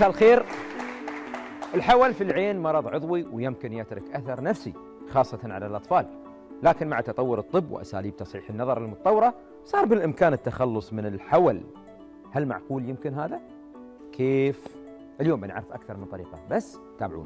مساء الخير الحول في العين مرض عضوي ويمكن يترك أثر نفسي خاصة على الأطفال لكن مع تطور الطب وأساليب تصحيح النظر المتطورة صار بالإمكان التخلص من الحول هل معقول يمكن هذا؟ كيف؟ اليوم بنعرف أكثر من طريقة بس تابعونا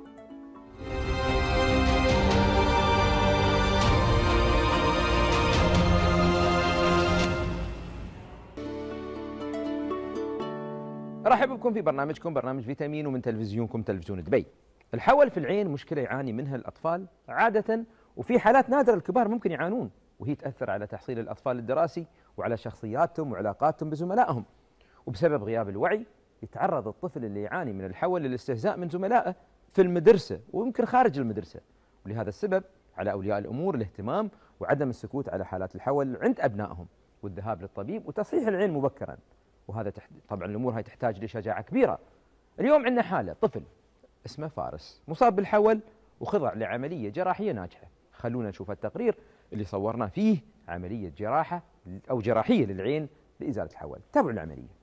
ارحب بكم في برنامجكم برنامج فيتامين ومن تلفزيونكم تلفزيون دبي. الحول في العين مشكله يعاني منها الاطفال عاده وفي حالات نادره الكبار ممكن يعانون وهي تاثر على تحصيل الاطفال الدراسي وعلى شخصياتهم وعلاقاتهم بزملائهم. وبسبب غياب الوعي يتعرض الطفل اللي يعاني من الحول للاستهزاء من زملائه في المدرسه ويمكن خارج المدرسه. ولهذا السبب على اولياء الامور الاهتمام وعدم السكوت على حالات الحول عند ابنائهم والذهاب للطبيب وتصحيح العين مبكرا. وهذا تحت... طبعا الامور هاي تحتاج لشجاعه كبيره. اليوم عندنا حاله طفل اسمه فارس مصاب بالحول وخضع لعمليه جراحيه ناجحه. خلونا نشوف التقرير اللي صورناه فيه عمليه جراحه او جراحيه للعين لازاله الحول. تابعوا العمليه.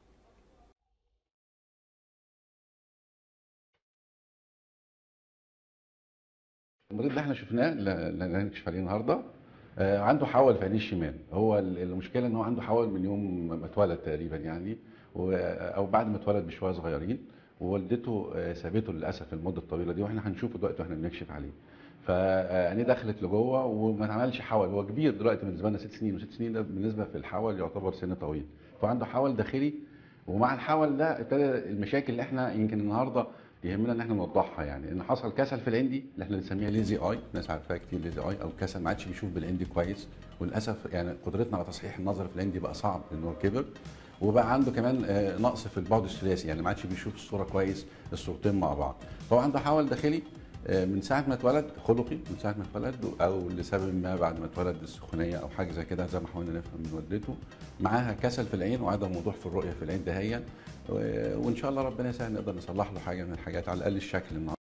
المريض اللي احنا شفناه اللي هنكشف عليه النهارده آه، عنده حول في عينيه الشمال هو ال- المشكله ان هو عنده حول من يوم ما اتولد تقريبا يعني و- او بعد ما اتولد بشويه صغيرين ووالدته آه، سابته للاسف المده الطويله دي واحنا هنشوفه دلوقتي واحنا بنكشف عليه فعينيه دخلت لجوه وما اتعملش حول هو كبير دلوقتي بالنسبه لنا ست سنين وست سنين ده بالنسبه في الحول يعتبر سن طويل فعنده حول داخلي ومع الحول ده ابتدى المشاكل اللي احنا يمكن النهارده يهمنا ان احنا نوضحها يعني ان حصل كسل في العين دي اللي احنا بنسميها ليزي اي الناس عارفاها كتير ليزي اي او كسل ما عادش بيشوف بالعين دي كويس وللاسف يعني قدرتنا على تصحيح النظر في العين دي بقى صعب لان هو كبر وبقى عنده كمان آه، نقص في البعد الثلاثي يعني ما عادش بيشوف الصوره كويس الصورتين مع بعض فهو عنده حول داخلي آه، من ساعه ما اتولد خلقي من ساعه ما اتولد او لسبب ما بعد ما اتولد السخونيه او حاجه زي كده زي ما حاولنا نفهم من والدته معاها كسل في العين وعدم وضوح في الرؤيه في العين دهيا و- وان شاء الله ربنا يسهل نقدر نصلح له حاجه من الحاجات على الاقل الشكل النهارده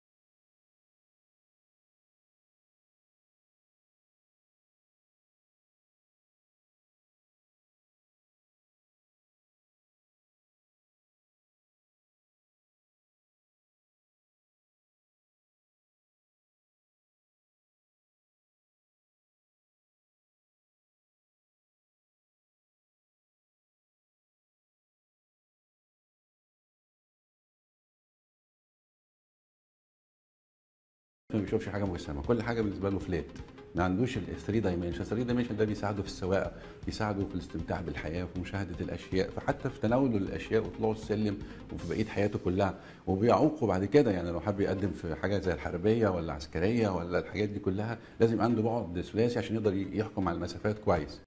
ما بيشوفش حاجه مجسمه كل حاجه بالنسبه له فلات ما عندوش ال 3 دايمنشن 3 دايمنشن ده بيساعده في السواقه بيساعده في الاستمتاع بالحياه وفي مشاهده الاشياء فحتى في تناوله للاشياء وطلوعه السلم وفي بقيه حياته كلها وبيعوقه بعد كده يعني لو حب يقدم في حاجه زي الحربيه ولا عسكريه ولا الحاجات دي كلها لازم عنده بعد ثلاثي عشان يقدر يحكم على المسافات كويس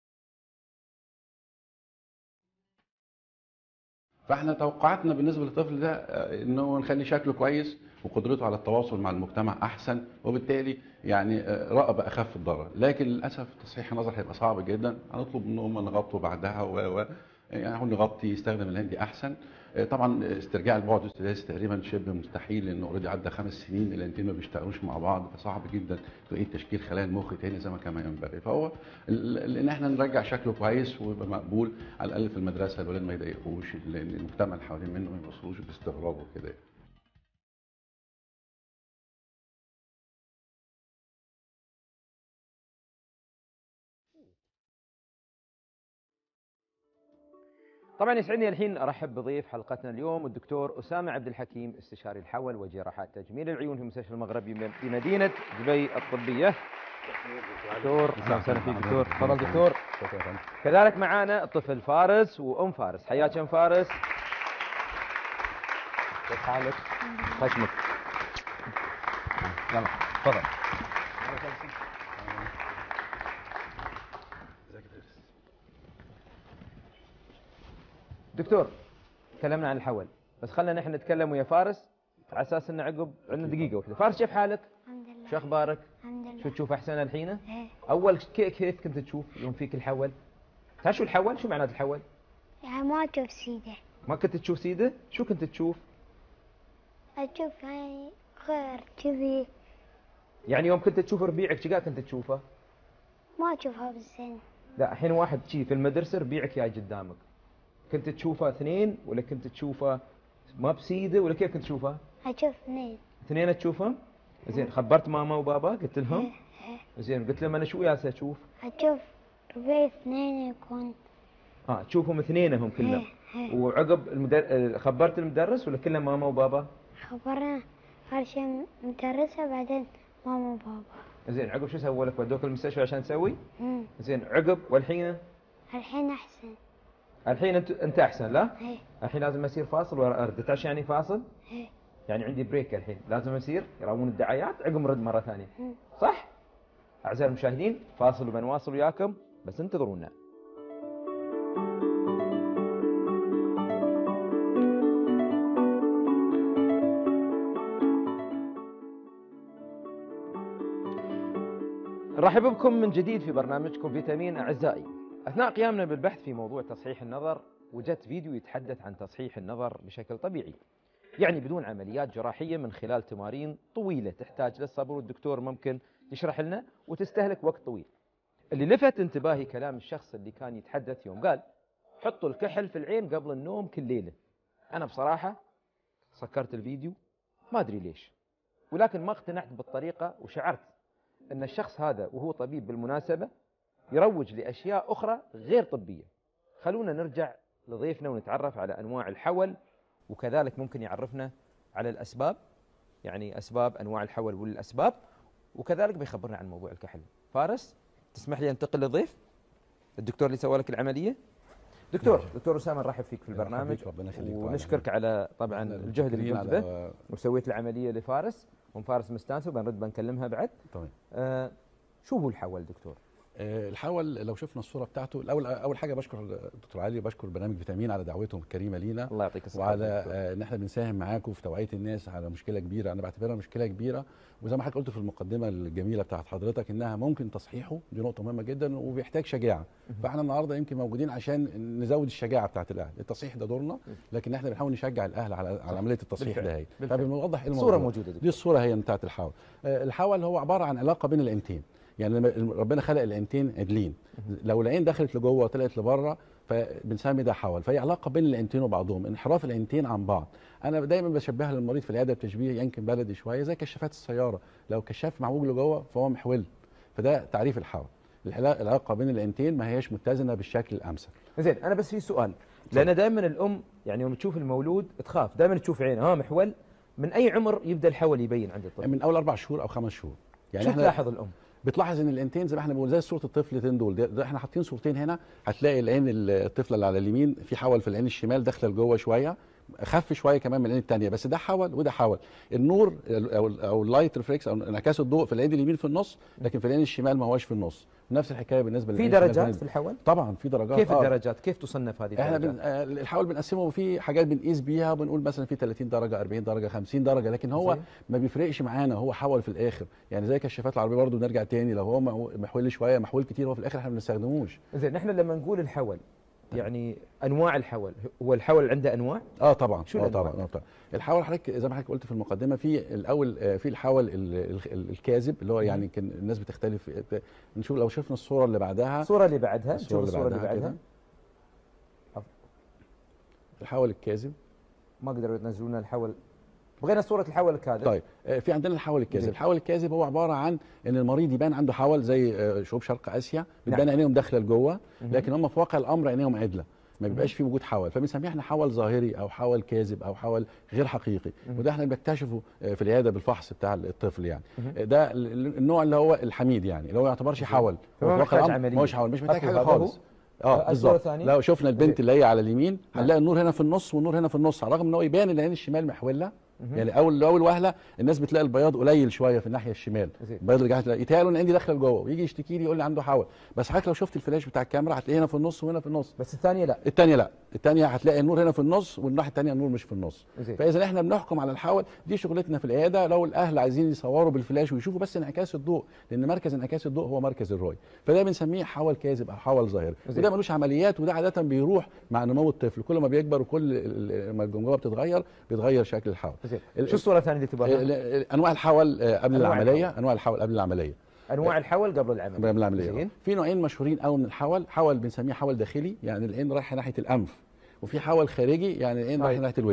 فاحنا توقعاتنا بالنسبه للطفل ده آه، انه نخلي شكله كويس وقدرته على التواصل مع المجتمع احسن وبالتالي يعني آه، رقبه اخف الضرر لكن للاسف تصحيح النظر هيبقى صعب جدا هنطلب منهم نغطوا بعدها و و- يعني هنقول نغطي يستخدم الهندي احسن آه، طبعا استرجاع البعد الثلاثي تقريبا شبه مستحيل لانه اوريدي عدى خمس سنين الانتين ما بيشتغلوش مع بعض فصعب جدا تعيد تشكيل خلايا المخ تاني زي ما كان ينبغي فهو ال- ان احنا نرجع شكله كويس ويبقى مقبول على الاقل في المدرسه الولاد ما يضايقوش لان المجتمع اللي حوالين منه ما يبصلوش باستغراب وكده طبعا يسعدني الحين ارحب بضيف حلقتنا اليوم الدكتور اسامه عبد الحكيم استشاري الحول وجراحات تجميل العيون في المستشفى المغربي في مدينه دبي الطبيه. دكتور اهلا وسهلا فيك دكتور تفضل دكتور كذلك معانا الطفل فارس وام فارس حياك ام فارس كيف حالك؟ خشمك يلا تفضل دكتور تكلمنا عن الحول بس خلينا نحن نتكلم ويا فارس على اساس ان عقب عندنا دقيقه واحده فارس كيف حالك؟ الحمد لله شو اخبارك؟ الحمد لله شو تشوف احسن الحين؟ ايه اول كي- كيف كنت تشوف يوم فيك الحول؟ تعرف شو الحول؟ شو معنات الحول؟ يعني ما اشوف سيده ما كنت تشوف سيده؟ شو كنت تشوف؟ اشوف يعني غير كذي يعني يوم كنت تشوف ربيعك شقا كنت تشوفه؟ ما اشوفها بالزين لا الحين واحد شي في المدرسه ربيعك جاي قدامك كنت تشوفه اثنين ولا كنت تشوفه ما بسيده ولا كيف كنت تشوفها؟ أشوف اثنين اثنين تشوفهم؟ زين خبرت ماما وبابا قلت لهم؟ زين قلت لهم انا شو ياسا اشوف؟ أشوف ربيع اثنين يكون اه تشوفهم اثنينهم كلهم إيه. وعقب المدر... آه، خبرت المدرس ولا كلهم ماما وبابا؟ خبرنا أول شيء مدرسة بعدين ماما وبابا زين عقب شو سووا لك؟ ودوك المستشفى عشان تسوي؟ مم. زين عقب والحين الحين أحسن الحين انت انت احسن لا؟ إيه الحين لازم اصير فاصل ولا ارد تعرف شو يعني فاصل؟ إيه يعني عندي بريك الحين لازم اصير يراون الدعايات عقب نرد مره ثانيه مم. صح؟ اعزائي المشاهدين فاصل وبنواصل وياكم بس انتظرونا نرحب بكم من جديد في برنامجكم فيتامين اعزائي. اثناء قيامنا بالبحث في موضوع تصحيح النظر وجدت فيديو يتحدث عن تصحيح النظر بشكل طبيعي. يعني بدون عمليات جراحيه من خلال تمارين طويله تحتاج للصبر والدكتور ممكن يشرح لنا وتستهلك وقت طويل. اللي لفت انتباهي كلام الشخص اللي كان يتحدث يوم قال حطوا الكحل في العين قبل النوم كل ليله. انا بصراحه سكرت الفيديو ما ادري ليش. ولكن ما اقتنعت بالطريقه وشعرت ان الشخص هذا وهو طبيب بالمناسبه يروج لاشياء اخرى غير طبيه. خلونا نرجع لضيفنا ونتعرف على انواع الحول وكذلك ممكن يعرفنا على الاسباب يعني اسباب انواع الحول والاسباب وكذلك بيخبرنا عن موضوع الكحل. فارس تسمح لي انتقل للضيف الدكتور اللي سوى لك العمليه. دكتور دكتور اسامه نرحب فيك في البرنامج حبيبي، ربنا يخليك طبعاً. ونشكرك على طبعا إحنا الجهد اللي متشكرين قمت به على وسويت العمليه لفارس وام فارس مستانسه وبنرد بنكلمها بعد. تمام آه شو هو الحول دكتور؟ آه، الحول لو شفنا الصوره بتاعته الاول اول حاجه بشكر دكتور علي بشكر برنامج فيتامين على دعوتهم الكريمه لينا الله يعطيك الصحه وعلى دكتور. آه، ان احنا بنساهم معاكم في توعيه الناس على مشكله كبيره انا بعتبرها مشكله كبيره وزي ما حضرتك قلت في المقدمه الجميله بتاعت حضرتك انها ممكن تصحيحه دي نقطه مهمه جدا وبيحتاج شجاعه فاحنا النهارده يمكن موجودين عشان نزود الشجاعه بتاعت الاهل التصحيح ده دورنا لكن احنا بنحاول نشجع الاهل على على عمليه التصحيح بالفعل. ده هي بالفعل. فبنوضح ايه الصوره الموضوع. موجوده دي دكتور الصوره هي بتاعت الحول آه، الحول هو عباره عن علاقه بين العينتين يعني لما ربنا خلق العينتين عدلين لو العين دخلت لجوه وطلعت لبره فبنسمي ده حول فهي علاقه بين العينتين وبعضهم انحراف العينتين عن بعض انا دايما بشبهها للمريض في العياده بتشبيه يمكن بلدي شويه زي كشافات السياره لو كشاف معوج لجوه فهو محول فده تعريف الحول العلا- العلاقه بين العينتين ما هياش متزنه بالشكل الامثل زين انا بس في سؤال لان دائما الام يعني يوم تشوف المولود تخاف دائما تشوف عينه ها محول من اي عمر يبدا الحول يبين عند الطفل؟ من اول اربع شهور او خمس شهور يعني شو احنا تلاحظ الام؟ بتلاحظ ان العينتين زي ما احنا بنقول زي صوره الطفلتين دول ده, ده احنا حاطين صورتين هنا هتلاقي العين الطفله اللي على اليمين في حول في العين الشمال داخله لجوه شويه اخف شويه كمان من العين الثانيه بس ده حول وده حول النور او او اللايت ريفلكس او انعكاس الضوء في العين اليمين في النص لكن في العين الشمال ما هوش في النص نفس الحكايه بالنسبه في للعين الشمال درجات بالنسبة- في الحول؟ طبعا في درجات كيف آه. الدرجات؟ كيف تصنف هذه احنا الدرجات؟ بن... آه، الحول بنقسمه في حاجات بنقيس بيها وبنقول مثلا في 30 درجه 40 درجه 50 درجه لكن هو زين. ما بيفرقش معانا هو حول في الاخر يعني زي كشافات العربيه برضو نرجع تاني لو هو مع- محول شويه محول كتير هو في الاخر احنا ما بنستخدموش زين نحن لما نقول الحول يعني انواع الحول هو الحول عنده انواع؟ اه طبعا شو اه الأنواع؟ طبعا اه طبعا الحول حضرتك زي ما حضرتك قلت في المقدمه في الاول آه، في الحول ال- ال- الكاذب اللي هو يعني كان الناس بتختلف نشوف لو شفنا الصوره اللي بعدها الصوره اللي بعدها الصورة نشوف اللي الصوره اللي بعدها بعدها كده. الحول الكاذب ما قدروا ينزلون الحول بغينا صوره الحول الكاذب طيب آه، في عندنا الحول الكاذب زين. الحول الكاذب هو عباره عن ان المريض يبان عنده حول زي آه، شعوب شرق اسيا بتبان نعم. عينيهم داخله لجوه مهم. لكن هم في واقع الامر عينيهم عدله ما بيبقاش في وجود حول فبنسميه احنا حول ظاهري او حول كاذب او حول غير حقيقي مهم. وده احنا بنكتشفه آه، في العياده بالفحص بتاع الطفل يعني مهم. آه، ده ال- النوع اللي هو الحميد يعني اللي هو ما يعتبرش زين. حول فما هو في واقع محتاج الامر عملية. ما هوش حول مش محتاج أكو حاجه هذا هو؟ خالص آه، اه الصورة بالظبط الثانية؟ لو شفنا زين. البنت اللي هي على اليمين هنلاقي النور هنا في النص والنور هنا في النص على الرغم ان هو يبان العين الشمال محوله مهم. يعني اول اول وهله الناس بتلاقي البياض قليل شويه في الناحيه الشمال زين. البياض اللي جاي يتهيأ له ان عندي داخله لجوه ويجي يشتكي لي يقول لي عنده حول بس حضرتك لو شفت الفلاش بتاع الكاميرا هتلاقيه هنا في النص وهنا في النص بس الثانيه لا الثانيه لا الثانيه هتلاقي النور هنا في النص والناحيه الثانيه النور مش في النص زين. فاذا احنا بنحكم على الحول دي شغلتنا في العياده لو الاهل عايزين يصوروا بالفلاش ويشوفوا بس انعكاس الضوء لان مركز انعكاس الضوء هو مركز الرؤيه فده بنسميه حول كاذب او حول ظاهري زين. وده ملوش عمليات وده عاده بيروح مع نمو الطفل كل ما بيكبر وكل ال- ال- ما الجمجمه بتتغير بيتغير شكل الحول زين ال- شو الصوره الثانيه اللي تبغاها؟ ال- ال- انواع الحول آه، قبل أنواع العمليه الحول. انواع الحول قبل العمليه انواع الحول قبل العمل قبل العمليه زين في نوعين مشهورين قوي من الحول حول بنسميه حول داخلي يعني العين رايحه ناحيه الانف وفي حول خارجي يعني العين طيب. رايحه ناحيه الودن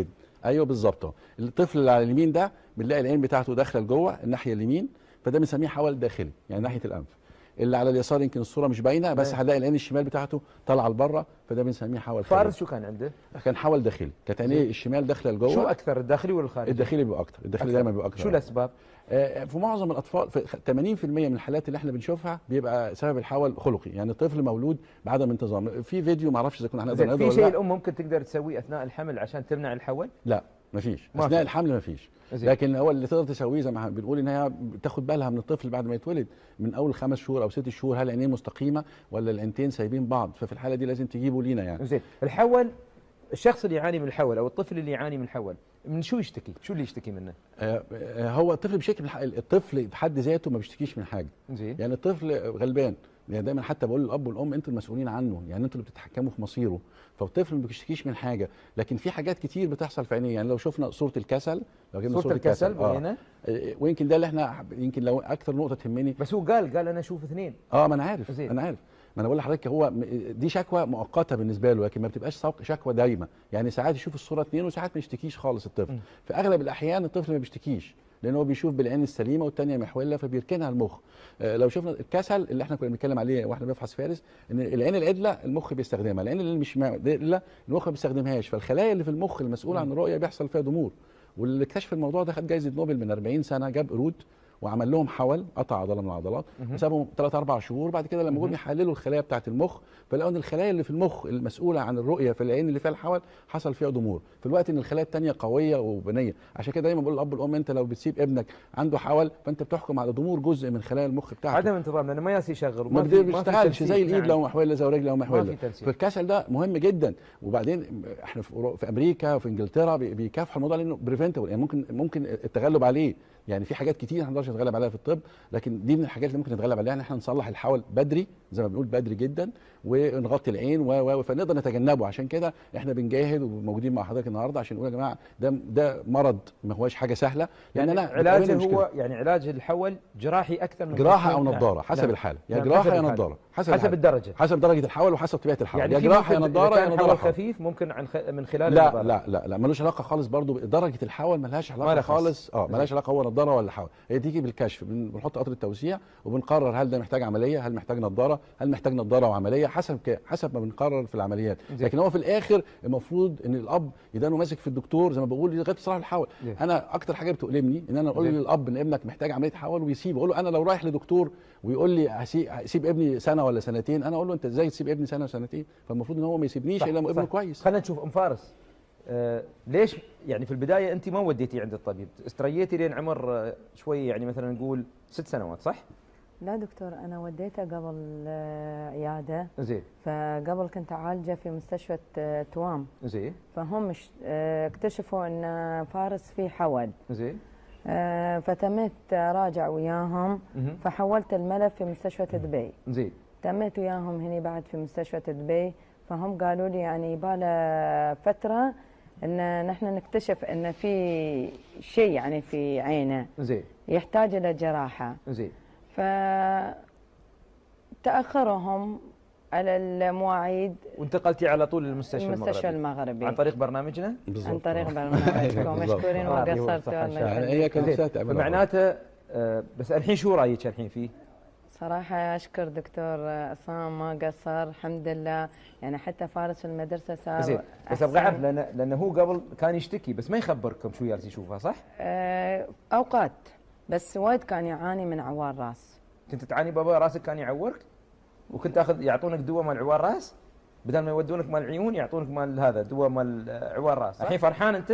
ايوه بالظبط أهو. الطفل اللي على اليمين ده بنلاقي العين بتاعته داخله لجوه الناحيه اليمين فده بنسميه حول داخلي يعني ناحيه الانف اللي على اليسار يمكن الصوره مش باينه بس أيوة. هنلاقي العين الشمال بتاعته طالعه لبره فده بنسميه حول خارجي فارس شو كان عنده؟ كان حول داخلي كانت عينيه الشمال داخله لجوه شو اكثر الداخلي ولا الخارجي؟ الداخلي بيبقى اكتر الداخلي أكثر. دايما بيبقى اكتر شو الاسباب؟ آه، في معظم الاطفال في خ- 80% من الحالات اللي احنا بنشوفها بيبقى سبب الحول خلقي يعني الطفل مولود بعدم انتظام في فيديو ما اعرفش اذا كنا هنقدر زين نقدر في ولا شيء لا. الام ممكن تقدر تسويه اثناء الحمل عشان تمنع الحول؟ لا مفيش ما اثناء في. الحمل مفيش زين. لكن هو اللي تقدر تسويه زي ما بنقول ان هي تاخد بالها من الطفل بعد ما يتولد من اول خمس شهور او ست شهور هل العينين مستقيمه ولا العينتين سايبين بعض ففي الحاله دي لازم تجيبه لينا يعني زين الحول الشخص اللي يعاني من الحول او الطفل اللي يعاني من الحول من شو يشتكي؟ شو اللي يشتكي منه؟ آه، آه، هو الطفل بشكل الح- الطفل في حد ذاته ما بيشتكيش من حاجه زين يعني الطفل غلبان يعني دايما حتى بقول للاب والام انتوا المسؤولين عنه يعني انتوا اللي بتتحكموا في مصيره فالطفل ما بيشتكيش من حاجه لكن في حاجات كتير بتحصل في عينيه يعني لو شفنا صوره الكسل لو جبنا صورة الكسل آه. وهنا آه، ويمكن ده اللي احنا حب- يمكن لو اكثر نقطه تهمني بس هو قال قال انا اشوف اثنين اه ما انا عارف زين. انا عارف ما انا بقول لحضرتك هو م- دي شكوى مؤقته بالنسبه له لكن ما بتبقاش سوق- شكوى دايمه يعني ساعات يشوف الصوره اثنين وساعات ما يشتكيش خالص الطفل م. في اغلب الاحيان الطفل ما بيشتكيش لان هو بيشوف بالعين السليمه والثانيه محوله فبيركنها المخ آه، لو شفنا الكسل اللي احنا كنا بنتكلم عليه واحنا بنفحص فارس ان العين العدله المخ بيستخدمها العين اللي مش عدله المخ ما بيستخدمهاش فالخلايا اللي في المخ المسؤوله عن الرؤيه بيحصل فيها ضمور واللي اكتشف الموضوع ده خد جائزه نوبل من 40 سنه جاب قرود وعمل لهم حول قطع عضله من العضلات مهم. وسابهم 3 4 شهور بعد كده لما مهم. جم يحللوا الخلايا بتاعه المخ فلقوا ان الخلايا اللي في المخ المسؤوله عن الرؤيه في العين اللي فيها الحول حصل فيها ضمور في الوقت ان الخلايا الثانيه قويه وبنيه عشان كده دايما بقول للاب والام انت لو بتسيب ابنك عنده حول فانت بتحكم على ضمور جزء من خلايا المخ بتاعته عدم انتظام لانه ما ياس يشغل ما وما بيقدر- في- ما في بيشتغلش تنسيق. زي الايد نعم. لو محوله زي الرجل لو ما في محوله تنسيق فالكسل ده مهم جدا وبعدين احنا في, أورو- في امريكا وفي انجلترا بي- بيكافحوا الموضوع لانه بريفنتبل يعني ممكن ممكن التغلب عليه يعني في حاجات كتير ما نقدرش نتغلب عليها في الطب لكن دي من الحاجات اللي ممكن نتغلب عليها ان احنا نصلح الحول بدري زي ما بنقول بدري جدا ونغطي العين و و فنقدر نتجنبه عشان كده احنا بنجاهد وموجودين مع حضرتك النهارده عشان نقول يا جماعه ده ده مرض ما هوش حاجه سهله لان يعني انا علاجه بتقابلني مشكلة. هو يعني علاج الحول جراحي اكثر من جراحه او نعم. نظاره حسب نعم. الحاله يا نعم، جراحه حسب يا الحالة. نظاره حسب الحالة. الدرجه حسب درجه الحول وحسب طبيعه الحول يعني يا في جراحه يا ممكن نظاره إذا يا كان نظاره حول خالص. خفيف ممكن عن خ... من خلال لا النظارة. لا لا لا ملوش علاقه خالص برضو درجه الحول ملهاش ما علاقه لها خاص. خالص اه ملهاش علاقه هو نظاره ولا حول هي تيجي بالكشف بن- بنحط قطر التوسيع وبنقرر هل ده محتاج عمليه هل محتاج نظاره هل محتاج نظاره وعمليه حسب ك... حسب ما بنقرر في العمليات زين. لكن هو في الاخر المفروض ان الاب يدانه ماسك في الدكتور زي ما بقول لغايه صلاح الحول زين. انا اكتر حاجه بتؤلمني ان انا اقول زين. للاب ان ابنك محتاج عمليه حول ويسيبه اقول له انا لو رايح لدكتور ويقول لي هسي- هسيب ابني سنه ولا سنتين انا اقول له انت ازاي تسيب ابني سنه وسنتين فالمفروض ان هو ما يسيبنيش صح، الا لما ابنه صح. كويس خلينا نشوف ام فارس آه ليش يعني في البدايه انت ما وديتي عند الطبيب استريتي لين عمر آه، شوي يعني مثلا نقول ست سنوات صح لا دكتور انا وديته قبل آه، عياده زين فقبل كنت اعالجه في مستشفى آه، توام زين فهم اش- آه، اكتشفوا ان فارس فيه حول زين آه، فتميت راجع وياهم مهم. فحولت الملف في مستشفى دبي زين تميت وياهم هني بعد في مستشفى دبي فهم قالوا لي يعني يباله فتره ان نحن نكتشف ان في شيء يعني في عينه زين يحتاج الى جراحه زين ف تاخرهم على المواعيد وانتقلتي على طول للمستشفى المستشفى المغربي المغربي عن طريق برنامجنا عن طريق آه. برنامجكم بالضبط. مشكورين آه، وما يعطيه قصرتوا الصحة إن شاء الله الله. يعني هي كانت يخليكم. ساعه تعملها. فمعناته آه بس الحين شو رايك الحين فيه؟ صراحة أشكر دكتور عصام ما قصر الحمد لله يعني حتى فارس في المدرسة صار زين بس ابغى اعرف لان لانه هو قبل كان يشتكي بس ما يخبركم شو جالس يشوفها صح؟ آه، أوقات بس وايد كان يعاني من عوار راس كنت تعاني بابا راسك كان يعورك وكنت تاخذ يعطونك دواء مال عوار راس بدل ما يودونك مال عيون يعطونك مال هذا دواء مال آه، عوار راس الحين فرحان انت؟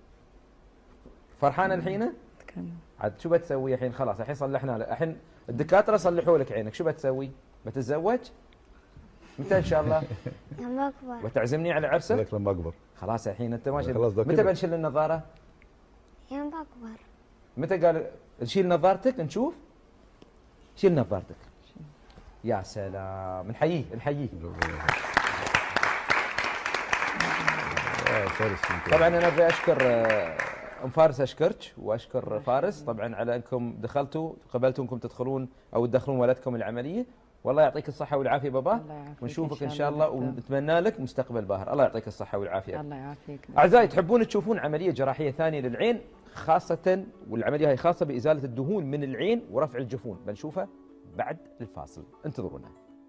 فرحان الحين؟ عاد شو بتسوي الحين خلاص الحين صلحنا لك الحين الدكاتره صلحوا لك عينك شو بتسوي؟ بتتزوج؟ متى ان شاء الله؟ لما أكبر بتعزمني على عرسك؟ لك لما اكبر خلاص الحين انت ماشي خلاص ده متى كبر. بنشيل النظاره؟ يوم بكبر متى قال شيل نظارتك نشوف؟ شيل نظارتك يا سلام نحييه نحييه آه، فارس انت. طبعا انا ابي اشكر آه، ام فارس اشكرك واشكر فارس طبعا على انكم دخلتوا قبلتوا انكم تدخلون او تدخلون ولدكم العمليه والله يعطيك الصحه والعافيه بابا الله يعافيك ونشوفك ان شاء الله دكتور. ونتمنى لك مستقبل باهر الله يعطيك الصحه والعافيه الله يعافيك اعزائي تحبون تشوفون عمليه جراحيه ثانيه للعين خاصه والعمليه هي خاصه بازاله الدهون من العين ورفع الجفون بنشوفها بعد الفاصل انتظرونا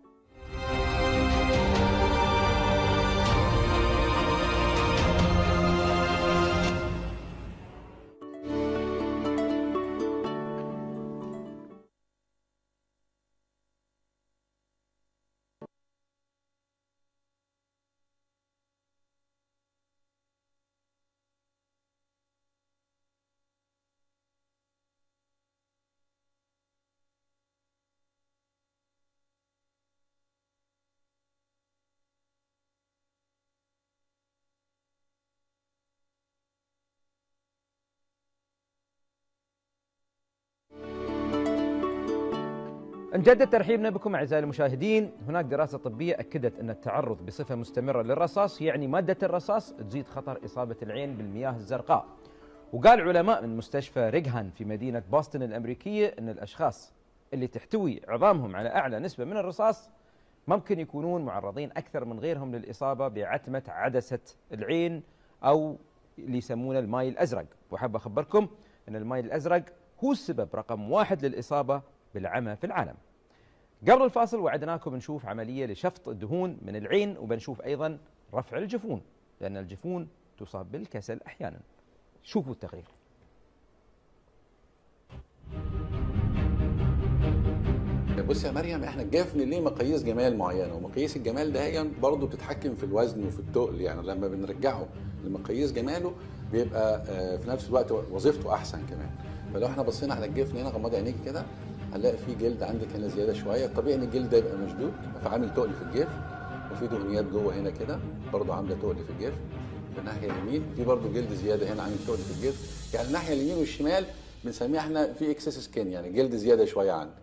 نجدد ترحيبنا بكم اعزائي المشاهدين، هناك دراسه طبيه اكدت ان التعرض بصفه مستمره للرصاص يعني ماده الرصاص تزيد خطر اصابه العين بالمياه الزرقاء. وقال علماء من مستشفى ريغهان في مدينه بوسطن الامريكيه ان الاشخاص اللي تحتوي عظامهم على اعلى نسبه من الرصاص ممكن يكونون معرضين اكثر من غيرهم للاصابه بعتمه عدسه العين او اللي يسمونه الماي الازرق، وحاب اخبركم ان الماي الازرق هو السبب رقم واحد للاصابه بالعمى في العالم. قبل الفاصل وعدناكم نشوف عمليه لشفط الدهون من العين وبنشوف ايضا رفع الجفون لان الجفون تصاب بالكسل احيانا. شوفوا التقرير. بص يا مريم احنا الجفن ليه مقاييس جمال معينه ومقاييس الجمال ده هي برضه بتتحكم في الوزن وفي التقل يعني لما بنرجعه لمقاييس جماله بيبقى آه، في نفس الوقت وظيفته احسن كمان فلو احنا بصينا على الجفن هنا غمضي عينيك كده هنلاقي في جلد عندك هنا زياده شويه الطبيعي ان الجلد ده يبقى مشدود فعامل تقل في الجفن وفي دهنيات جوه هنا كده برضه عامله تقل في الجفن في الناحيه اليمين في برضه جلد زياده هنا عامل تقل في الجفن يعني الناحيه اليمين والشمال بنسميها احنا في اكسس سكين يعني جلد زياده شويه عندك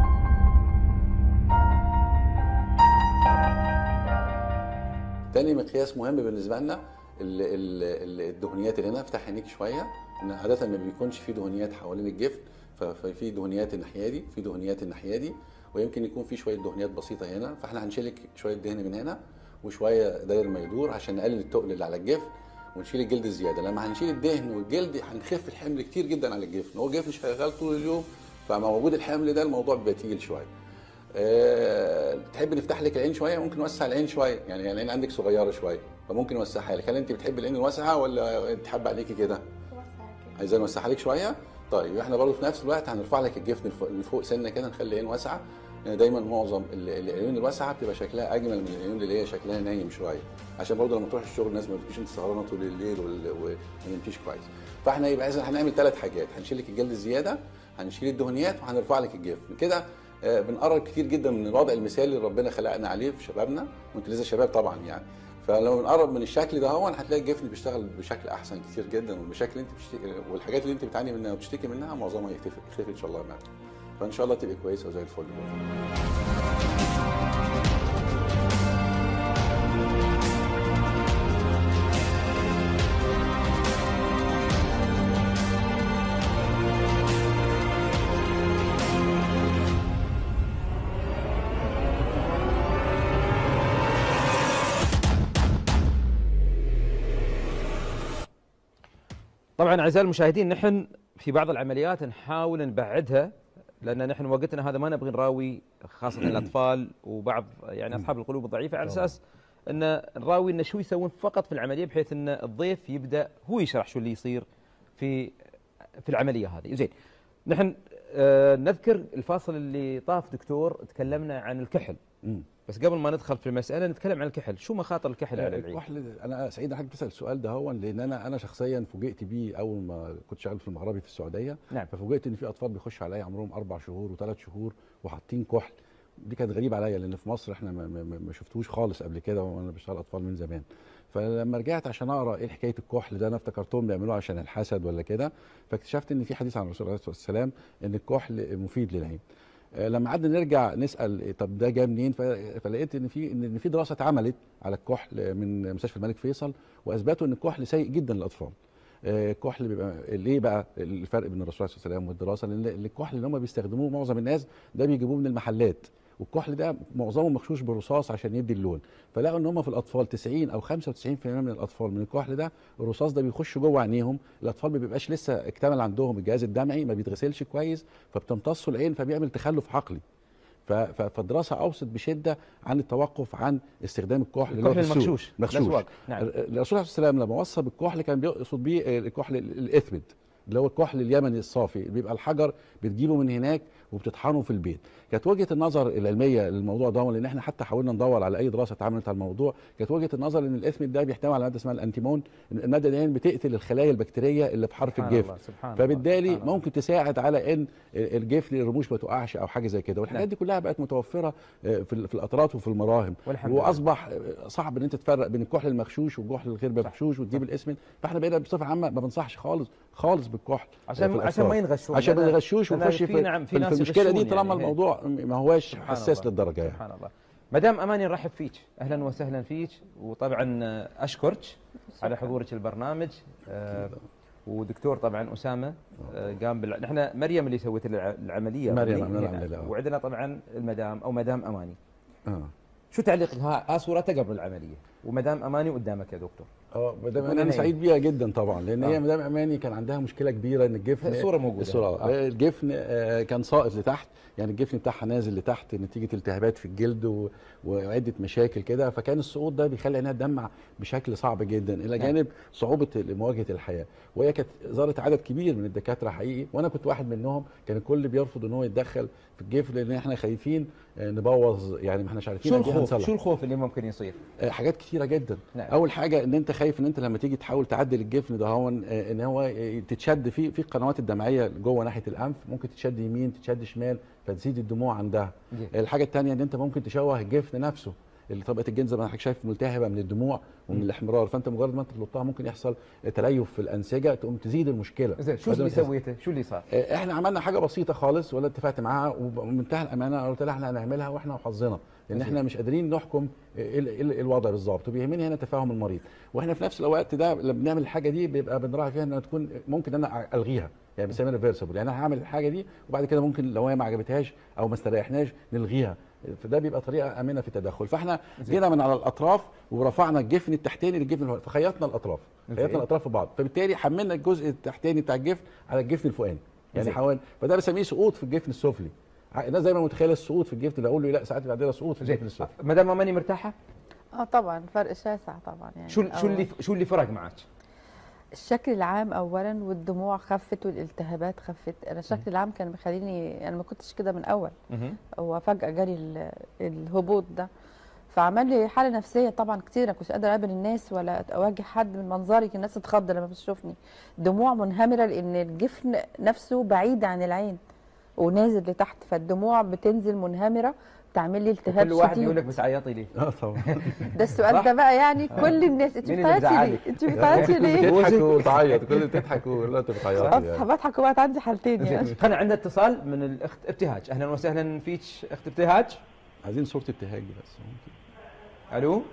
تاني مقياس مهم بالنسبه لنا ال- ال- ال- الدهنيات اللي هنا افتح عينيك شويه ان عاده ما بيكونش في دهنيات حوالين الجفن ف- ففي دهنيات الناحيه دي في دهنيات الناحيه دي ويمكن يكون في شويه دهنيات بسيطه هنا فاحنا هنشيلك شويه دهن من هنا وشويه داير ما يدور عشان نقلل التقل اللي على الجفن ونشيل الجلد الزياده لما هنشيل الدهن والجلد هنخف الحمل كتير جدا على الجفن هو الجفن شغال طول اليوم فمع وجود الحمل ده الموضوع بيبقى تقيل شويه أه تحب نفتح لك العين شويه ممكن نوسع العين شويه يعني العين عندك صغيره شويه فممكن نوسعها لك هل انت بتحب العين الواسعه ولا انت حابه عليكي كده عايزاه نوسعها لك شويه طيب احنا برضه في نفس الوقت هنرفع لك الجفن لفوق- لفوق سنه كده نخلي العين واسعه يعني دايما معظم ال- العيون الواسعه بتبقى شكلها اجمل من العيون اللي هي شكلها نايم شويه عشان برضه لما تروح الشغل الناس ما بتجيش انت سهرانه طول الليل وال- وما نمتيش كويس فاحنا يبقى اذا هنعمل ثلاث حاجات هنشيل لك الجلد الزياده هنشيل الدهنيات وهنرفع لك الجفن كده آه، بنقرب كتير جدا من الوضع المثالي اللي ربنا خلقنا عليه في شبابنا وانت لسه شباب طبعا يعني فلو بنقرب من الشكل ده هو هتلاقي الجفن بيشتغل بشكل احسن كتير جدا والمشاكل اللي انت بتشتكي والحاجات اللي انت بتعاني منها وبتشتكي منها معظمها يختفي يختفي ان شاء الله معاك فان شاء الله تبقى كويسه وزي الفل طبعا اعزائي المشاهدين نحن في بعض العمليات نحاول نبعدها لان نحن وقتنا هذا ما نبغي نراوي خاصه الاطفال وبعض يعني اصحاب القلوب الضعيفه على اساس ان نراوي انه شو يسوون فقط في العمليه بحيث ان الضيف يبدا هو يشرح شو اللي يصير في في العمليه هذه زين نحن آه نذكر الفاصل اللي طاف دكتور تكلمنا عن الكحل مم. بس قبل ما ندخل في المساله نتكلم عن الكحل شو مخاطر الكحل على العين الكحل انا سعيد انك بتسال السؤال ده هو لان انا انا شخصيا فوجئت بيه اول ما كنت شغال في المغربي في السعوديه نعم. ففوجئت ان في اطفال بيخشوا عليا عمرهم اربع شهور وثلاث شهور وحاطين كحل دي كانت غريبه عليا لان في مصر احنا ما, ما, ما شفتوش خالص قبل كده وانا بشتغل اطفال من زمان فلما رجعت عشان اقرا ايه حكايه الكحل ده انا افتكرتهم بيعملوه عشان الحسد ولا كده فاكتشفت ان في حديث عن الرسول عليه الصلاه والسلام ان الكحل مفيد للعين آه، لما قعدنا نرجع نسال إيه طب ده جاي منين ف- فلقيت ان في ان في دراسه اتعملت على الكحل من مستشفى الملك فيصل واثبتوا ان الكحل سيء جدا للاطفال آه، الكحل بيبقى ليه بقى الفرق بين الرسول عليه الصلاه والسلام والدراسه لان الكحل اللي هم بيستخدموه معظم الناس ده بيجيبوه من المحلات والكحل ده معظمه مغشوش بالرصاص عشان يدي اللون فلقوا ان هم في الاطفال 90 او 95% من الاطفال من الكحل ده الرصاص ده بيخش جوه عينيهم الاطفال ما بيبقاش لسه اكتمل عندهم الجهاز الدمعي ما بيتغسلش كويس فبتمتصوا العين فبيعمل تخلف عقلي ف- ف- فالدراسه اوصت بشده عن التوقف عن استخدام الكحل اللي هو الكحل في السوق. المغشوش مغشوش الأسواق. نعم الرسول عليه السلام لما وصى بالكحل كان بيقصد بيه الكحل الاثمد اللي هو الكحل اليمني الصافي بيبقى الحجر بتجيبه من هناك وبتطحنه في البيت كانت وجهه النظر العلميه للموضوع ده لان احنا حتى حاولنا ندور على اي دراسه اتعملت على الموضوع كانت وجهه النظر ان الاثمد ده بيحتوي على ماده اسمها الانتيمون الماده دي بتقتل الخلايا البكتيريه اللي في حرف سبحان الجفن الله سبحان الله فبالتالي سبحان الله. ممكن تساعد على ان الجفن الرموش ما تقعش او حاجه زي كده والحاجات نعم. دي كلها بقت متوفره آه، في ال- في القطرات وفي المراهم والحمد لله. واصبح آه، صعب ان انت تفرق بين الكحل المغشوش والكحل الغير مغشوش وتجيب الاسمن فاحنا بقينا بصفه عامه ما بنصحش خالص خالص بالكحل آه، عشان في عشان ما الأطفال. ينغشون عشان ما لأن- يغشوش لأن ونخش في في, نعم في في, ناس في المشكله دي يغشون طالما يعني. الموضوع ما هواش سبحان حساس الله. للدرجه يعني سبحان الله مدام اماني نرحب فيك اهلا وسهلا فيك وطبعا آه، اشكرك على حضورك البرنامج آه، ودكتور طبعا اسامه آه، قام بال... نحن مريم اللي سوت الع- العمليه مريم هنا. عملنا العملية، آه. وعندنا طبعا المدام او مدام اماني اه شو تعليقك ها ها صورتها قبل العمليه ومدام اماني قدامك يا دكتور اه مدام يكون انا أنا سعيد بيها جدا طبعا لان آه. هي مدام اماني كان عندها مشكله كبيره ان الجفن الصورة موجودة. الصوره آه. آه. الجفن آه كان ساقط لتحت يعني الجفن بتاعها نازل لتحت نتيجه التهابات في الجلد و... وعده مشاكل كده فكان السقوط ده بيخلي عينها تدمع بشكل صعب جدا الى نعم. جانب صعوبه مواجهه الحياه وهي كانت زارت عدد كبير من الدكاتره حقيقي وانا كنت واحد منهم كان الكل بيرفض ان هو يتدخل في الجفن لان احنا خايفين آه، نبوظ يعني ما احناش عارفين شو قد إيه الخوف هنصلح. شو الخوف اللي ممكن يصير آه، حاجات كتيره جدا نعم. اول حاجه ان انت خايف ان انت لما تيجي تحاول تعدل الجفن ده هو آه، ان هو آه، تتشد في في القنوات الدمعيه جوه ناحيه الانف ممكن تتشد يمين تتشد شمال فتزيد الدموع عندها جيد. الحاجه الثانيه ان انت ممكن تشوه الجفن نفسه اللي طبقه الجلد زي ما حضرتك شايف ملتهبه من الدموع ومن مم. الاحمرار فانت مجرد ما انت تلطها ممكن يحصل تليف في الانسجه تقوم تزيد المشكله زين شو بدل اللي ما تحس- سويته شو اللي صار آه، احنا عملنا حاجه بسيطه خالص ولا اتفقت معاها وبمنتهى الامانه قلت لها احنا هنعملها واحنا وحظنا لان عظيم. احنا مش قادرين نحكم ايه ال- إيه ال- إيه الوضع بالظبط وبيهمني هنا تفاهم المريض واحنا في نفس الوقت ده لما بنعمل الحاجه دي بيبقى بنراعي فيها انها تكون ممكن انا الغيها يعني بنسميها ريفرسبل يعني انا هعمل الحاجه دي وبعد كده ممكن لو هي ما عجبتهاش او ما استريحناش نلغيها فده بيبقى طريقه امنه في التدخل فاحنا جينا من على الاطراف ورفعنا الجفن التحتاني للجفن الفوقاني فخيطنا الاطراف زين. خيطنا الاطراف في بعض فبالتالي حملنا الجزء التحتاني بتاع الجفن على الجفن الفوقاني يعني زين. حاول فده بسميه سقوط في الجفن السفلي ع- الناس دايما متخيله السقوط في الجفن اللي اقول له لا ساعات بيبقى عندنا سقوط في الجفن زين السفلي مدام اماني مرتاحه اه طبعا فرق شاسع طبعا يعني شو شو أول- اللي شو اللي فرق معك الشكل العام اولا والدموع خفت والالتهابات خفت انا الشكل العام كان مخليني انا ما كنتش كده من اول هو فجاه جالي ال- الهبوط ده فعمل لي حاله نفسيه طبعا كتير انا كنتش قادره اقابل الناس ولا اواجه حد من منظري كان الناس تتخض لما بتشوفني دموع منهمره لان الجفن نفسه بعيد عن العين ونازل لتحت فالدموع بتنزل منهمره تعمل لي التهاب كل واحد شديد. يقول لك بتعيطي ليه اه طبعا ده السؤال صح؟ ده بقى يعني كل الناس انت مين اللي بتعيطي ليه؟ بيزعلك؟ انت بتعيطي ليه؟ بتضحك وتعيط كل اللي بتضحك ولا انت بتعيط اصحى يعني. بضحك وقت عندي حالتين يعني زين خلينا عندنا اتصال من الاخت ابتهاج اهلا وسهلا فيك اخت ابتهاج عايزين صوره ابتهاج بس ممكن الو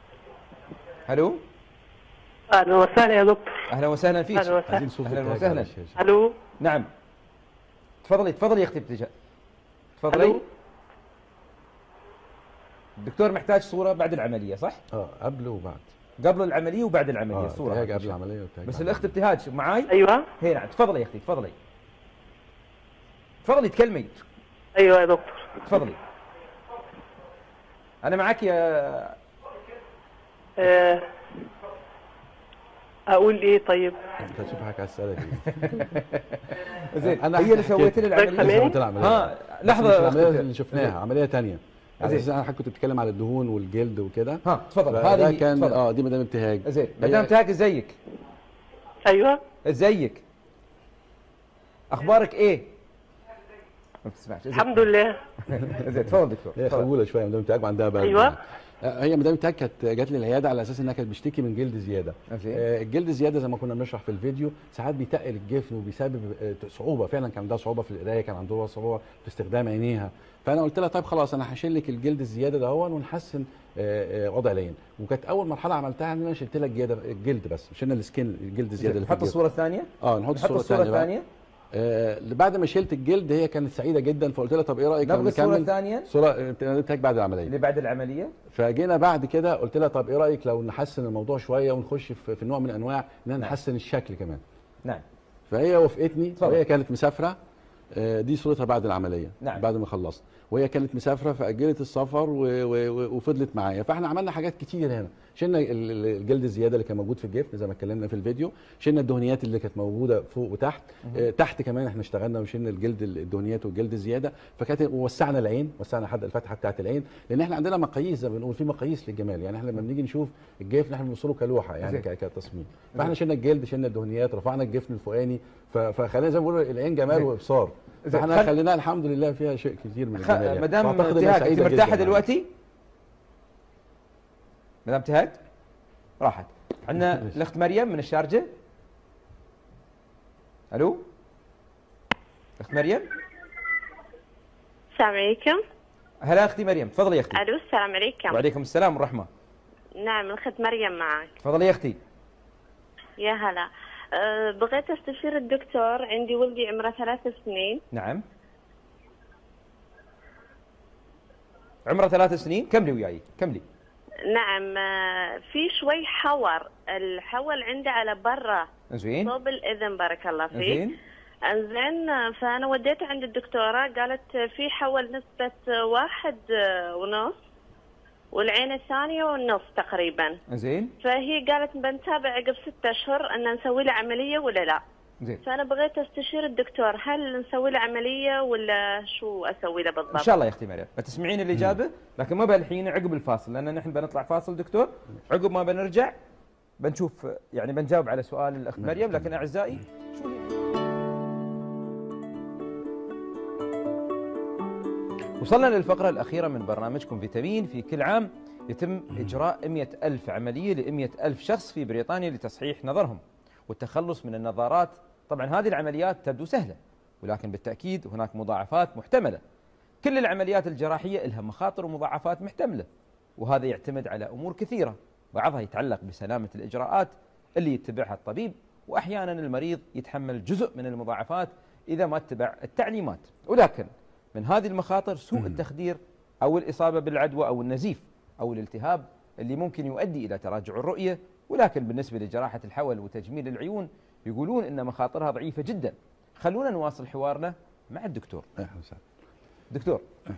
الو اهلا وسهلا يا دكتور اهلا وسهلا فيك اهلا وسهلا عايزين صوره أهلاً ابتهاج وسهلاً. على الشاشة. الو نعم تفضلي تفضلي يا اختي ابتهاج تفضلي الو الدكتور محتاج صوره بعد العمليه صح اه قبل وبعد قبل العمليه وبعد العمليه اه الصوره ابتهاج هذه. قبل العمليه وابتهاج بس بعد الاخت العملية. ابتهاج معاي ايوه هي نعم تفضلي يا اختي تفضلي تفضلي تكلمي ايوه يا دكتور تفضلي انا معك يا آه، اقول ايه طيب انت هتشوف حاجه على السؤال دي زين أنا هي اللي حكيت- سويت لي العمليه سامعني؟ سويت العمليه ها بس لحظه مش يا العمليه أختي. اللي شفناها عمليه تانية على زين. اساس انا كنت بتتكلم على الدهون والجلد وكده ها تفضل فده هذه كان تفضل. اه دي مدام ابتهاج زين هي- مدام تاج ازيك ايوه ازيك اخبارك ايه ما بتسمعش زين. الحمد لله زين تفضل دكتور هي تفضل. خجوله شويه مدام ابتهاج عندها برد أيوة. يعني. آه، هي مدام ابتهاج كانت جات لي العياده على اساس انها كانت بتشتكي من جلد زياده زين. آه، الجلد زياده زي ما كنا بنشرح في الفيديو ساعات بيتقل الجفن وبيسبب آه، صعوبه فعلا كان عندها صعوبه في القرايه كان عندها صعوبه في استخدام عينيها فانا قلت لها طيب خلاص انا هشيل لك الجلد الزياده ده هون ونحسن آه، آه، وضع العين وكانت اول مرحله عملتها ان انا شلت لها الجلد الجلد بس شلنا السكين الجلد الزياده اللي في نحط الجلد. الصوره الثانيه اه نحط نحط الصوره الصوره الثانيه بقى الثانيه آه بعد ما شلت الجلد هي كانت سعيده جدا فقلت لها طب ايه رايك لو نبغى الصوره نكمل الثانيه صوره ابتديت بعد العمليه اللي بعد العمليه فجينا بعد كده قلت لها طب ايه رايك لو نحسن الموضوع شويه ونخش في, في نوع من انواع ان احنا نعم. نحسن الشكل كمان نعم فهي وافقتني اتفضل. وهي كانت مسافره آه، دي صورتها بعد العمليه نعم. بعد ما خلصت وهي كانت مسافره فاجلت السفر و... و... و... وفضلت معايا فاحنا عملنا حاجات كتير هنا شلنا ال- ال- الجلد الزياده اللي كان موجود في الجفن زي ما اتكلمنا في الفيديو شلنا الدهنيات اللي كانت موجوده فوق وتحت آه، تحت كمان احنا اشتغلنا وشلنا الجلد الدهنيات والجلد الزياده فكانت ووسعنا العين وسعنا حد الفتحه بتاعت العين لان احنا عندنا مقاييس زي ما بنقول في مقاييس للجمال يعني احنا لما بنيجي نشوف الجفن احنا بنوصله كلوحه يعني زين. ك- كتصميم فاحنا شلنا الجلد شلنا الدهنيات رفعنا الجفن الفوقاني ف- فخلينا زي ما بيقولوا العين جمال زين. وابصار زين. فاحنا خل- خليناها الحمد لله فيها شيء كتير من خ... الجمال يعني. مدام وأعتقد إنها ابتهاج انت سعيدة مرتاحه جداً دلوقتي؟ مدام ابتهاج راحت عندنا ماشي. الاخت مريم من الشارجه الو اخت مريم السلام عليكم هلا اختي مريم تفضلي يا اختي الو السلام عليكم وعليكم السلام والرحمه نعم الاخت مريم معك تفضلي يا اختي يا هلا أه بغيت استشير الدكتور عندي ولدي عمره ثلاث سنين نعم عمره ثلاث سنين كملي وياي كملي نعم أه في شوي حور الحول عنده على برا زين صوب الاذن بارك الله فيك زين انزين آه، فانا وديته عند الدكتوره قالت آه، في حول نسبه آه، واحد آه، ونص والعين الثانيه والنص تقريبا زين فهي قالت بنتابع عقب ستة اشهر ان نسوي له عمليه ولا لا زين فانا بغيت استشير الدكتور هل نسوي له عمليه ولا شو اسوي له ان بالضبط؟ شاء الله يا اختي مريم بتسمعين الاجابه لكن ما بالحين عقب الفاصل لان نحن بنطلع فاصل دكتور عقب ما بنرجع بنشوف يعني بنجاوب على سؤال الاخت نعم، مريم تمام. لكن اعزائي شو اللي- وصلنا للفقرة الأخيرة من برنامجكم فيتامين في كل عام يتم إجراء 100 ألف عملية ل 100 ألف شخص في بريطانيا لتصحيح نظرهم والتخلص من النظارات طبعا هذه العمليات تبدو سهلة ولكن بالتأكيد هناك مضاعفات محتملة كل العمليات الجراحية لها مخاطر ومضاعفات محتملة وهذا يعتمد على أمور كثيرة بعضها يتعلق بسلامة الإجراءات اللي يتبعها الطبيب وأحيانا المريض يتحمل جزء من المضاعفات إذا ما اتبع التعليمات ولكن من هذه المخاطر سوء التخدير أو الإصابة بالعدوى أو النزيف أو الالتهاب اللي ممكن يؤدي إلى تراجع الرؤية ولكن بالنسبة لجراحة الحول وتجميل العيون يقولون أن مخاطرها ضعيفة جدا خلونا نواصل حوارنا مع الدكتور اهلا وسهلا دكتور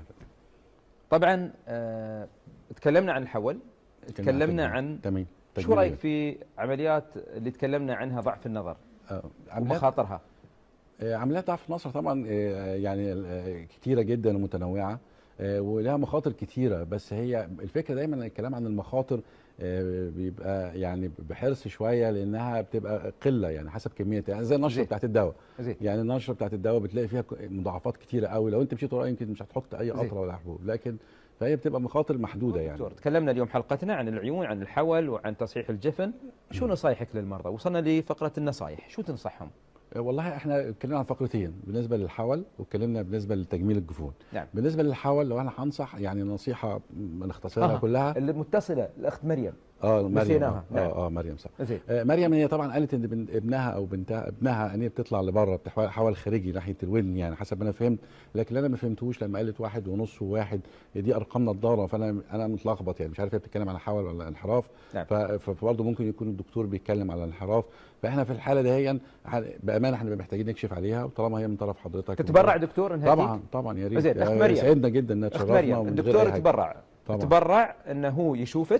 طبعا آه تكلمنا عن الحول تكلمنا عن تمام شو تجميل. رايك في عمليات اللي تكلمنا عنها ضعف النظر آه، عمليات ومخاطرها آه، عمليات ضعف النصر طبعا آه، يعني آه، كتيره جدا ومتنوعه آه، ولها مخاطر كتيره بس هي الفكره دايما إن الكلام عن المخاطر آه، بيبقى يعني بحرص شويه لانها بتبقى قله يعني حسب كميتها يعني زي النشره زين. بتاعت الدواء زين يعني النشره بتاعت الدواء بتلاقي فيها ك- مضاعفات كتيره قوي لو انت مشيت وراها يمكن مش هتحط اي زين. قطره ولا حبوب لكن فهي بتبقى مخاطر محدوده يعني دكتور تكلمنا اليوم حلقتنا عن العيون عن الحول وعن تصحيح الجفن شو نصايحك للمرضى وصلنا لفقره النصايح شو تنصحهم آه، والله احنا اتكلمنا عن فقرتين بالنسبه للحول واتكلمنا بالنسبه لتجميل الجفون نعم بالنسبه للحول لو انا هنصح يعني نصيحه نختصرها آه. كلها اللي متصله الاخت مريم اه مريم نسيناها، اه, نعم. آه, آه مريم صح زين آه مريم هي طبعا قالت ان بن- ابنها او بنتها ابنها ان هي بتطلع لبره بتحول حول خارجي ناحيه الودن يعني حسب ما انا فهمت لكن انا ما فهمتوش لما قالت واحد ونص وواحد دي ارقام نضاره فانا انا متلخبط يعني مش عارف هي بتتكلم على حول ولا انحراف نعم. ف- فبرضه ممكن يكون الدكتور بيتكلم على انحراف فاحنا في الحاله دهيا ح- بامانه احنا محتاجين نكشف عليها وطالما هي من طرف حضرتك تتبرع دكتور انها طبعا طبعا يا ريت زين، أخت آه، مريم. سعدنا جدا انها اخت تشرفنا مريم ومن غير الدكتور أي حاجة. يتبرع طبعا يتبرع انه هو يشوفك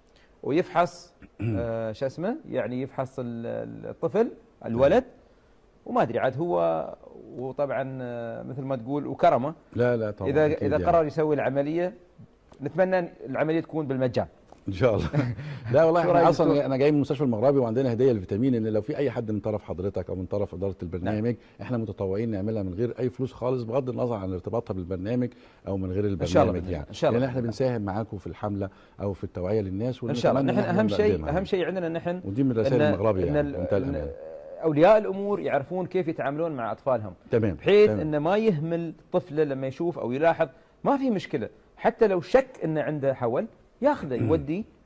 ويفحص آه شو اسمه يعني يفحص ال- الطفل الولد وما ادري عاد هو وطبعا آه، مثل ما تقول وكرمه لا لا طبعا اذا أكيد اذا يعني. قرر يسوي العمليه نتمنى أن العمليه تكون بالمجان ان شاء الله لا والله شو احنا رأيك اصلا دكتور؟ انا جاي من المستشفى المغربي وعندنا هديه للفيتامين ان لو في اي حد من طرف حضرتك او من طرف اداره البرنامج احنا متطوعين نعملها من غير اي فلوس خالص بغض النظر عن ارتباطها بالبرنامج او من غير البرنامج شاء الله بإذن يعني الله، إن شاء الله لان احنا بإذن بنساهم معاكم في الحمله او في التوعيه للناس ان شاء الله ونتمنى نحن إن إحنا اهم شيء نقدمها. اهم شيء عندنا نحن ودي من رسائل إن- المغربي إن يعني ال- بمنتهى إن الامانه اولياء الامور يعرفون كيف يتعاملون مع اطفالهم تمام بحيث تمام. انه ما يهمل طفله لما يشوف او يلاحظ ما في مشكله حتى لو شك انه عنده حول ياخذه يودي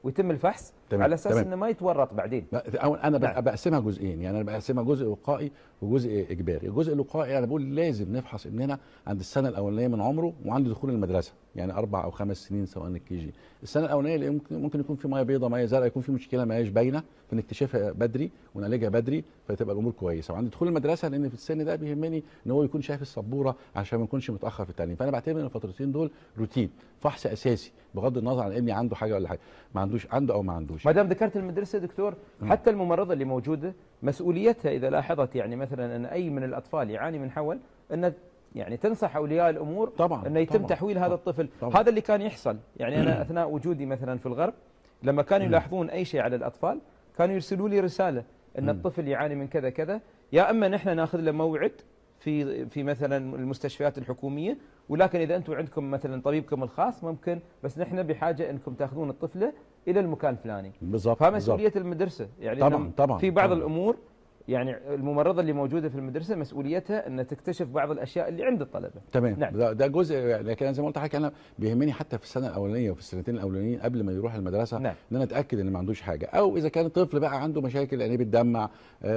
ويتم الفحص تمام، على اساس تمام. انه ما يتورط بعدين لا، أو انا نعم. نعم. بقسمها جزئين يعني انا بقسمها جزء وقائي وجزء اجباري الجزء الوقائي انا بقول لازم نفحص ابننا عند السنه الاولانيه من عمره وعند دخول المدرسه يعني اربع او خمس سنين سواء الكي جي السنه الاولانيه اللي ممكن ممكن يكون في ميه بيضاء ميه زرقاء يكون في مشكله ما هياش باينه فنكتشفها بدري ونعالجها بدري فتبقى الامور كويسه وعند دخول المدرسه لان في السن ده بيهمني ان هو يكون شايف السبوره عشان ما يكونش متاخر في التعليم فانا بعتبر ان الفترتين دول روتين فحص اساسي بغض النظر عن ابني عنده حاجه ولا حاجه ما عندوش عنده او ما عندوش ما دام ذكرت المدرسه دكتور حتى الممرضه اللي موجوده مسؤوليتها اذا لاحظت يعني مثلا ان اي من الاطفال يعاني من حول ان يعني تنصح اولياء الامور طبعا انه يتم طبعاً، تحويل هذا طبعاً، الطفل طبعاً. هذا اللي كان يحصل يعني انا اثناء وجودي مثلا في الغرب لما كانوا يلاحظون اي شيء على الاطفال كانوا يرسلوا لي رساله ان مم. الطفل يعاني من كذا كذا يا اما نحن ناخذ له موعد في في مثلا المستشفيات الحكوميه ولكن اذا انتم عندكم مثلا طبيبكم الخاص ممكن بس نحن بحاجه انكم تاخذون الطفله الى المكان الفلاني بالظبط فهذا بالظبط. مسؤوليه المدرسه يعني طبعاً، إنه طبعاً، في بعض طبعاً. الامور يعني الممرضه اللي موجوده في المدرسه مسؤوليتها ان تكتشف بعض الاشياء اللي عند الطلبه تمام نعم. نعم. ده, ده جزء يعني لكن أنا زي ما قلت لحضرتك انا بيهمني حتى في السنه الاولانيه وفي السنتين الاولانيين قبل ما يروح المدرسه نعم. ان انا اتاكد ان ما عندوش حاجه او اذا كان الطفل بقى عنده مشاكل عينيه بتدمع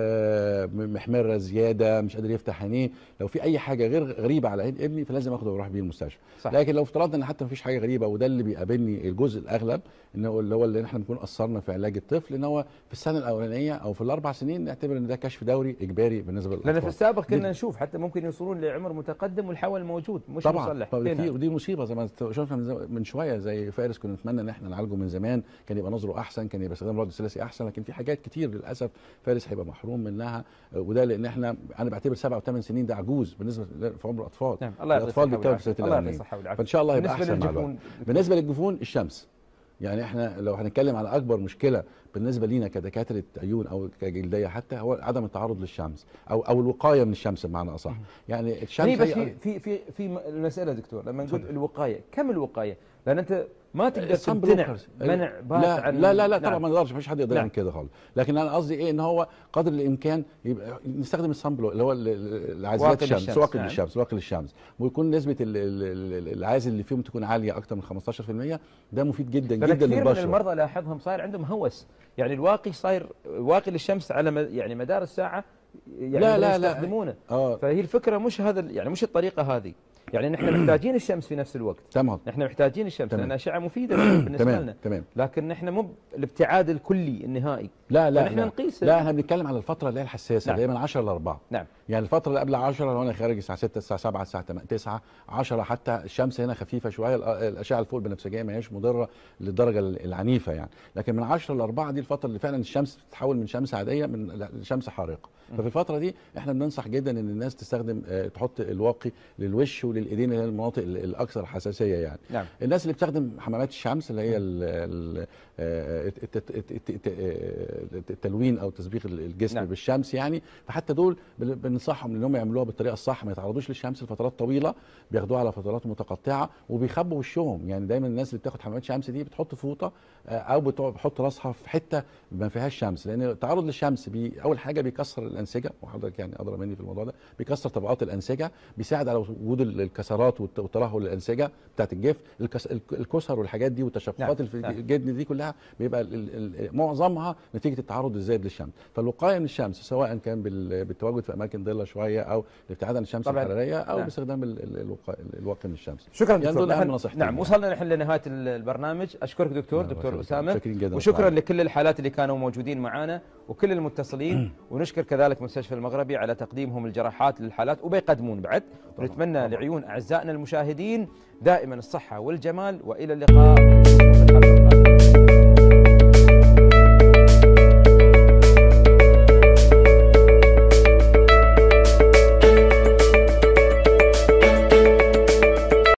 آه محمره زياده مش قادر يفتح عينيه لو في اي حاجه غير غريبه على عين ابني فلازم اخده واروح بيه المستشفى صح. لكن لو افترضنا ان حتى ما فيش حاجه غريبه وده اللي بيقابلني الجزء الاغلب ان هو اللي هو اللي احنا بنكون قصرنا في علاج الطفل ان هو في السنه الاولانيه او في الاربع سنين نعتبر ان ده كشف دوري اجباري بالنسبه للاطفال لان في السابق كنا جداً. نشوف حتى ممكن يوصلون لعمر متقدم والحول موجود مش طبعا مصلح طبعا إيه دي, نعم. ودي مصيبه زي ما شفنا من, زم- من شويه زي فارس كنا نتمنى ان احنا نعالجه من زمان كان يبقى نظره احسن كان يبقى استخدام الرد الثلاثي احسن لكن في حاجات كتير للاسف فارس هيبقى محروم منها آه، وده لان احنا انا بعتبر سبع وثمان سنين ده عجوز بالنسسبه ل- في عمر الاطفال نعم الله يعطيه الاطفال الصحة بيبتدوا في والعافية. السنه الله يعطيه الاولانيه الصحة والعافية. فان شاء الله هيبقى بالنسبة احسن مع الوقت للجفون بالنسبه للجفون الشمس يعني احنا لو هنتكلم على اكبر مشكله بالنسبه لينا كدكاتره عيون او كجلديه حتى هو عدم التعرض للشمس او او الوقايه من الشمس بمعنى اصح يعني الشمس هي بس هي- في في في في م- المساله دكتور لما نقول اتفضل. الوقايه كم الوقايه؟ لان انت ما تقدر الصن تمتنع بلوكرز. منع بات لا عن لا لا, لا نعم. طبعا ما نقدرش مفيش حد يقدر نعم. يعمل كده خالص لكن انا قصدي ايه ان هو قدر الامكان يبقى نستخدم الصن بلوك اللي هو ال- ال- العازلات واقي الشمس للشمس، واقي نعم. للشمس واقي للشمس ويكون نسبه ال- ال- ال- العازل اللي فيهم تكون عاليه اكتر من 15% ده مفيد جدا لأن جدا كثير من للبشره المرضى لاحظهم صاير عندهم هوس يعني الواقي صاير واقي للشمس على مد- يعني مدار الساعه يعني لا، لا، لا. يستخدمونه اه فهي الفكره مش هذا ال- يعني مش الطريقه هذه يعني نحن محتاجين الشمس في نفس الوقت تمام نحن محتاجين الشمس تمام. لان اشعه مفيده بالنسبه تمام لنا تمام لكن نحن مو الابتعاد الكلي النهائي لا لا فنحن لا, نقيس لا احنا بنتكلم على الفتره اللي هي الحساسه نعم. اللي هي من 10 ل 4 نعم يعني الفترة اللي قبل 10 لو انا خارج الساعة 6 الساعة 7 الساعة 8 9 10 حتى الشمس هنا خفيفة شوية الأ- الأشعة الفوق البنفسجية ما هيش مضرة للدرجة ال- العنيفة يعني لكن من 10 ل 4 دي الفترة اللي فعلا الشمس بتتحول من شمس عادية من لشمس حارقة ففي الفترة دي احنا بننصح جدا ان الناس تستخدم آه، تحط الواقي للوش وللايدين اللي هي المناطق ال- الاكثر حساسية يعني نعم الناس اللي بتستخدم حمامات الشمس اللي هي ال- ال- آه، الت- الت- الت- الت- آه، التلوين او تسبيغ الجسم نعم. نعم. بالشمس يعني فحتى دول بن- بننصحهم انهم يعملوها بالطريقه الصح ما يتعرضوش للشمس لفترات طويله بياخدوها على فترات متقطعه وبيخبوا وشهم يعني دايما الناس اللي بتاخد حمامات شمس دي بتحط فوطه آه، او بتقعد- بتحط راسها في حته ما فيهاش شمس لان التعرض للشمس بي اول حاجه بيكسر الانسجه وحضرتك يعني ادرى مني في الموضوع ده بيكسر طبقات الانسجه بيساعد على وجود ال- الكسرات والت- والترهل الانسجه بتاعت الجف الكس- الك- الكسر والحاجات دي والتشققات نعم، اللي في نعم. الجدن دي كلها بيبقى ال- ال- ال- معظمها نتيجه التعرض الزايد للشمس فالوقايه من الشمس سواء كان بال- بالتواجد في اماكن ضله شويه او الابتعاد عن الشمس طبعاً. الحراريه او نعم. باستخدام ال- ال- الوقا- الواقي من الشمس شكرا يعني دكتور دول اهم نحن- نصيحتين نعم يعني. وصلنا نحن لنهايه ال- البرنامج اشكرك دكتور الله دكتور يخليك. اسامه شاكرين جدا وشكرا طبعاً. لكل الحالات اللي كانوا موجودين معنا وكل المتصلين ونشكر كذلك مستشفى المغربي على تقديمهم الجراحات للحالات وبيقدمون بعد ونتمنى طبعاً. لعيون اعزائنا المشاهدين دائما الصحه والجمال والى اللقاء في الحلقة القادمة.